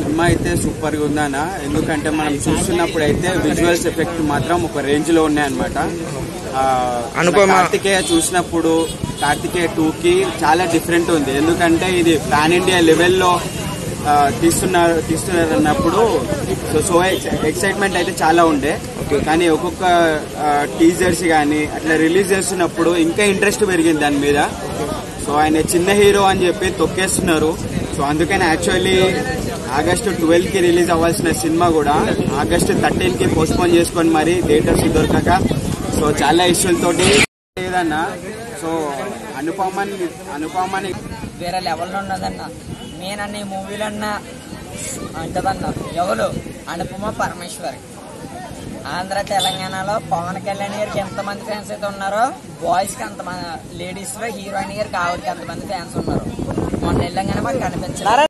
Cinema అయితే super గా ఉందన్న ఎందుకంటే మనం చూస్తున్నప్పుడు అయితే విజువల్స్ ఎఫెక్ట్ మాత్రం ఒక రేంజ్ లో ఉన్నాయన్నమాట ఆ, అనుపమ. కార్తికేయ చూసినప్పుడు కార్తికేయ టూ కి చాలా డిఫరెంట్ ఉంది ఎందుకంటే ఇది పాన్ ఇండియా లెవెల్లో ఆ, తీస్తున్నారు తీస్తున్నారు అన్నప్పుడు సో సో ఎక్సైట్మెంట్ అయితే చాలా ఉండే కానీ ఒక్కొక్క టీజర్స్ కానీ అట్లా రిలీజ్ చేస్తున్నప్పుడు ఇంకా ఇంట్రెస్ట్ పెరిగింది దాని మీద సో ఆయన చిన్న హీరో అని చెప్పి తొక్కేస్తున్నారు సో అందుకని యాక్చువల్లీ ఆగస్టు ట్వెల్వ్ కి రిలీజ్ అవ్వాల్సిన సినిమా కూడా ఆగస్టు థర్టీన్ కి పోస్ట్పోన్ చేసుకొని మరి థియేటర్స్ దొరకక సో చాలా ఇష్యూలతోటి లేదన్నా సో అనుపమని అనుపమని వేరే లెవెల్లో ఉన్నదన్న నేనన్న ఈ మూవీలన్న అంటదన్న ఎవరు అనుపమ పరమేశ్వరి ఆంధ్ర తెలంగాణలో పవన్ కళ్యాణ్ గారికి ఎంతమంది ఫ్యాన్స్ అయితే ఉన్నారో బాయ్స్ కి అంతమంది లేడీస్ లో హీరోయిన్ గారికి ఆవిడకి ఎంతమంది ఫ్యాన్స్ ఉన్నారు మొన్న వెళ్ళంగానే మాకు కనిపించారు